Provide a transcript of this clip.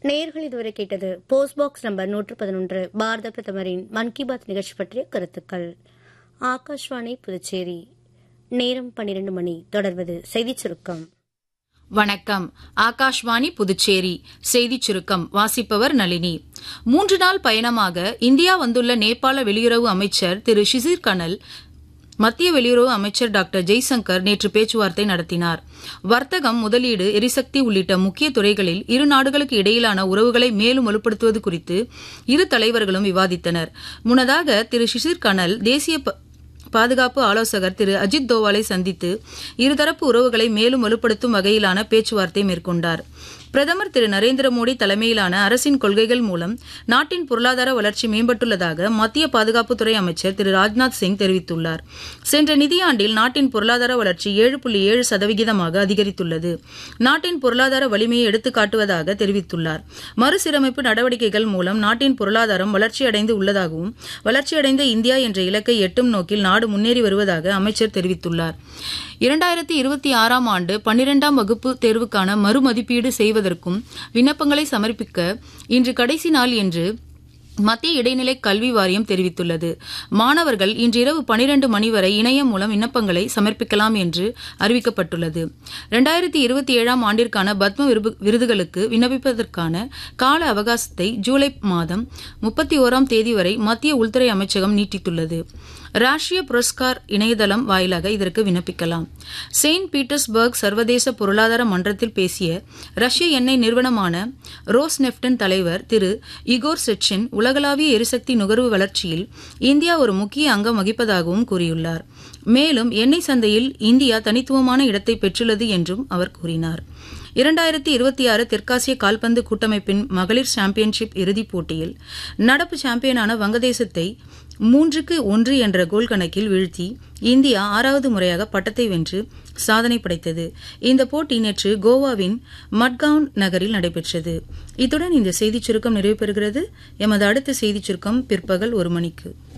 நேர்கள் இதுவரை கேட்டது போஸ்ட் பாக்ஸ் நம்பர் நூற்று பதினொன்று பாரத பிரதமரின் மன் கி பாத் நிகழ்ச்சி பற்றிய கருத்துக்கள் ஆகாஷ்வாணி புதுச்சேரி நேரம் பன்னிரண்டு மணி தொடர்வது செய்திச் சுருக்கம் வணக்கம் ஆகாஷ்வாணி புதுச்சேரி செய்திச் சுருக்கம் வாசிப்பவர் நளினி மூன்று நாள் பயணமாக இந்தியா வந்துள்ள நேபாள வெளியுறவு அமைச்சர் திரு ஷிசிர் கனல் மத்திய வெளியுறவு அமைச்சர் டாக்டர் ஜெய்சங்கர் நேற்று பேச்சுவார்த்தை நடத்தினார் வர்த்தகம் முதலீடு எரிசக்தி உள்ளிட்ட முக்கிய துறைகளில் இரு நாடுகளுக்கு இடையிலான உறவுகளை மேலும் வலுப்படுத்துவது குறித்து இரு தலைவர்களும் விவாதித்தனர் முன்னதாக திரு ஷிசிர் கனல் தேசிய பாதுகாப்பு ஆலோசகர் திரு அஜித் தோவாலை சந்தித்து இருதரப்பு உறவுகளை மேலும் வலுப்படுத்தும் வகையிலான பேச்சுவார்த்தை மேற்கொண்டார் பிரதமர் திரு நரேந்திர மோடி தலைமையிலான அரசின் கொள்கைகள் மூலம் நாட்டின் பொருளாதார வளர்ச்சி மேம்பட்டுள்ளதாக மத்திய பாதுகாப்புத்துறை அமைச்சர் திரு ராஜ்நாத் சிங் தெரிவித்துள்ளார் சென்ற நிதியாண்டில் நாட்டின் பொருளாதார வளர்ச்சி ஏழு புள்ளி ஏழு சதவிகிதமாக அதிகரித்துள்ளது நாட்டின் பொருளாதார வலிமையை எடுத்துக் காட்டுவதாக தெரிவித்துள்ளார் மறுசீரமைப்பு நடவடிக்கைகள் மூலம் நாட்டின் பொருளாதாரம் வளர்ச்சியடைந்து உள்ளதாகவும் வளர்ச்சியடைந்த இந்தியா என்ற இலக்கை எட்டும் நோக்கில் நாடு முன்னேறி வருவதாக அமைச்சர் தெரிவித்துள்ளார் இரண்டாயிரத்தி இருபத்தி ஆறாம் ஆண்டு பன்னிரெண்டாம் வகுப்பு தேர்வுக்கான மறுமதிப்பீடு செய்வதற்கும் விண்ணப்பங்களை சமர்ப்பிக்க இன்று கடைசி நாள் என்று மத்திய இடைநிலை கல்வி வாரியம் தெரிவித்துள்ளது மாணவர்கள் இன்றிரவு பனிரண்டு மணி வரை இணையம் மூலம் விண்ணப்பங்களை சமர்ப்பிக்கலாம் என்று அறிவிக்கப்பட்டுள்ளது இரண்டாயிரத்தி இருபத்தி ஏழாம் ஆண்டிற்கான பத்ம விருதுகளுக்கு விண்ணப்பிப்பதற்கான கால அவகாசத்தை ஜூலை மாதம் முப்பத்தி ஓராம் தேதி வரை மத்திய உள்துறை அமைச்சகம் நீட்டித்துள்ளது ராஷ்டிரிய புரஸ்கார் இணையதளம் வாயிலாக இதற்கு விண்ணப்பிக்கலாம் செயின்ட் பீட்டர்ஸ்பர்க் சர்வதேச பொருளாதார மன்றத்தில் பேசிய ரஷ்ய எண்ணெய் நிறுவனமான ரோஸ் நெப்டன் தலைவர் திரு இகோர் செச்சின் உலகளாவிய எரிசக்தி நுகர்வு வளர்ச்சியில் இந்தியா ஒரு முக்கிய அங்கம் வகிப்பதாகவும் கூறியுள்ளார் மேலும் எண்ணெய் சந்தையில் இந்தியா தனித்துவமான இடத்தை பெற்றுள்ளது என்றும் அவர் கூறினார் இரண்டாயிரத்தி இருபத்தி ஆறு தெற்காசிய கால்பந்து கூட்டமைப்பின் மகளிர் சாம்பியன்ஷிப் இறுதிப் போட்டியில் நடப்பு சாம்பியனான வங்கதேசத்தை மூன்றுக்கு ஒன்று என்ற கோல் கணக்கில் வீழ்த்தி இந்தியா ஆறாவது முறையாக பட்டத்தை வென்று சாதனை படைத்தது இந்த போட்டி நேற்று கோவாவின் மட்கவுன் நகரில் நடைபெற்றது இத்துடன் இந்த செய்திச் சுருக்கம் நிறைவு பெறுகிறது எமது அடுத்த செய்திச் சுருக்கம் பிற்பகல் ஒரு மணிக்கு